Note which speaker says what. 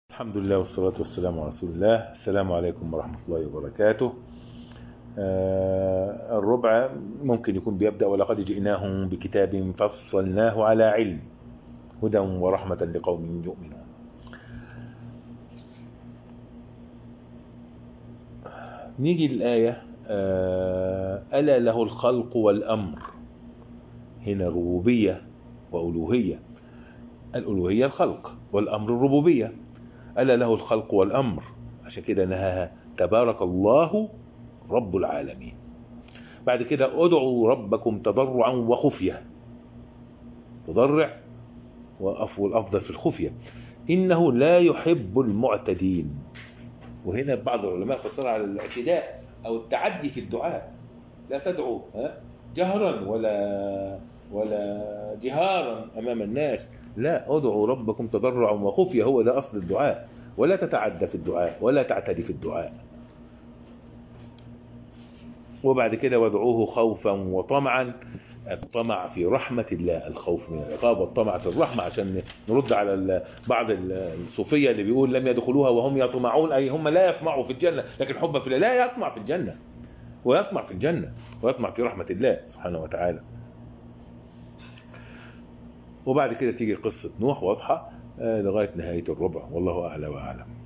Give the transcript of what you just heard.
Speaker 1: الحمد لله والصلاة والسلام على رسول الله السلام عليكم ورحمة الله وبركاته آه الربع ممكن يكون بيبدأ ولقد جئناهم بكتاب فصلناه على علم هدى ورحمة لقوم يؤمنون نيجي للآية آه ألا له الخلق والأمر هنا ربوبية وألوهية الألوهية الخلق والأمر الربوبية ألا له الخلق والأمر عشان كده نهاها تبارك الله رب العالمين بعد كده ادعوا ربكم تضرعا وخفية تضرع والأفضل في الخفية إنه لا يحب المعتدين وهنا بعض العلماء فسرها على الاعتداء أو التعدي في الدعاء لا تدعوا جهرا ولا ولا جهارا أمام الناس لا ادعوا ربكم تضرعا وخفية هو ده أصل الدعاء ولا تتعدى في الدعاء ولا تعتدي في الدعاء وبعد كده وادعوه خوفا وطمعا الطمع في رحمة الله الخوف من العقاب والطمع في الرحمة عشان نرد على بعض الصوفية اللي بيقول لم يدخلوها وهم يطمعون أي هم لا يطمعوا في الجنة لكن حبا في الله لا يطمع في الجنة ويطمع في الجنة ويطمع في رحمة الله سبحانه وتعالى وبعد كده تيجي قصة نوح واضحة لغاية نهاية الربع والله أعلى وأعلم